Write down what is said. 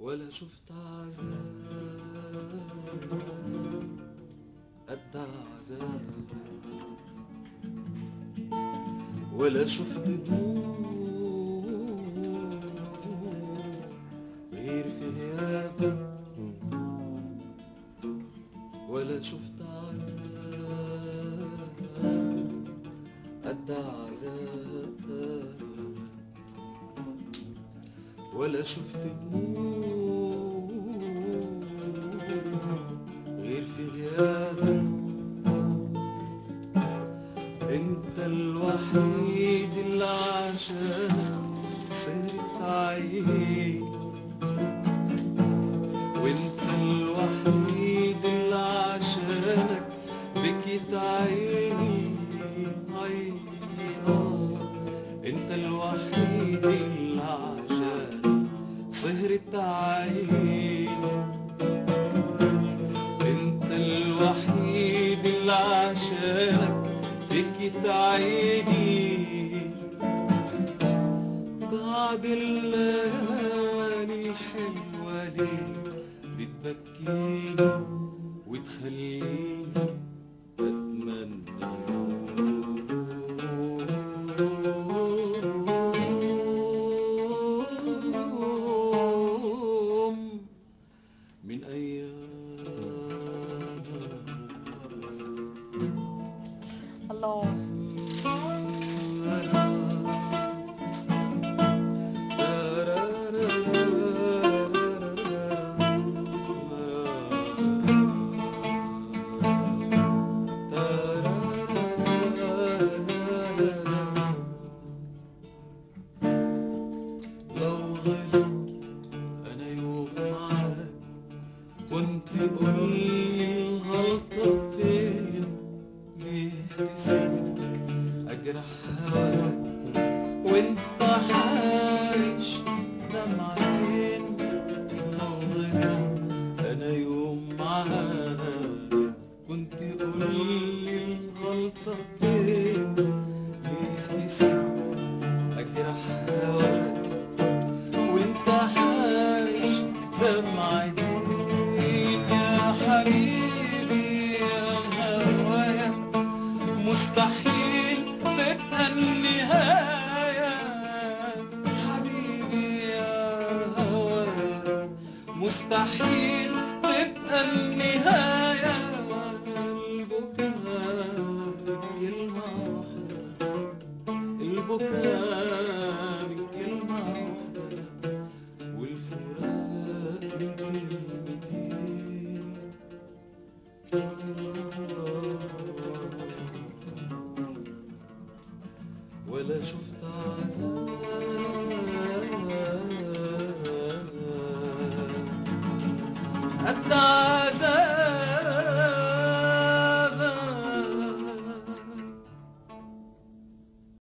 ولا شفت عذاب قد عذاب ولا شفت دموع غير في غيابك ولا شفت عذاب قد عذاب ولا شفت دموع غير في غيابك انت الوحيد اللي عشانك صرت عيني وانت الوحيد اللي عشانك بكيت عيني عيني آه. انت الوحيد اللي عشانك سهرت عيني انت الوحيد اللي عشانك بكيت عيني بعد الليالي الحلوة ليه بتبكيني وتخليني بتمنى يوم من أيام الله لو غلط انا يوم معاك كنت قول لي الغلطة فين ليه تسيبني اجرح هواك وانت عايش دمعتين لو غلط انا يوم معاك كنت قول لي الغلطة فين ليه تسيبني اجرح هواك وانت عايش دمعتين يا حبيبي يا هوايا مستحيل تبقى النهاية حبيبي يا هوايا مستحيل تبقى النهاية البكاء كلمة واحدة البكاء من كلمة واحدة والفراق من كلمتين ولا شفت عذاب قد عذاب